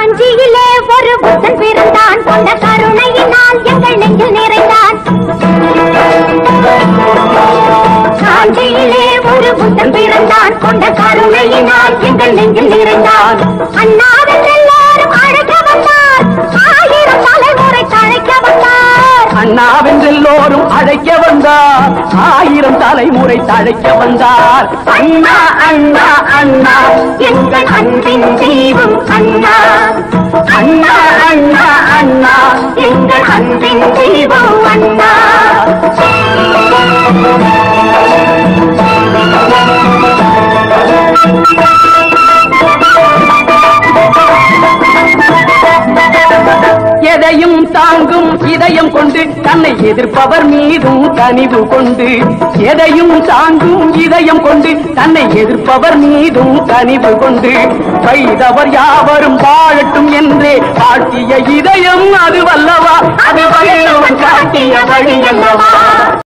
காஞ்சியிலே ஒரு புத்தன் பிறந்தான் கொண்ட கருணையினால் எங்கள் நெஞ்சில் நிறைந்தான் காஞ்சியிலே ஒரு புத்தன் பிறந்தான் கொண்ட கருணையினால் எங்கள் நெஞ்சில் நிறைந்தான் அண்ணாவின் எல்லாரும் அழைக்க வந்தார் ஆயிரம் தலைமுறை தழைக்க வந்தார் அண்ணாவென்றெல்லோரும் அழைக்க வந்தார் ஆயிரம் தலைமுறை தழைக்க வந்தார் அண்ணா அண்ணா அண்ணா எங்கள் அன்பின் தெய்வம் அண்ணா அண்ணா அண்ணா அண்ணா எங்கள் அன்பின் தெய்வம் அண்ணா எதையும் தாங்கும் இதயம் கொண்டு தன்னை எதிர்ப்பவர் மீதும் கனிவு கொண்டு எதையும் தாங்கும் இதயம் கொண்டு தன்னை எதிர்ப்பவர் மீதும் கனிவு கொண்டு வைதவர் யாவரும் வாழட்டும் என்றே வாழ்த்திய இதயம் அது வல்லவா அது வள்ளுவன் காட்டிய வழி அல்லவா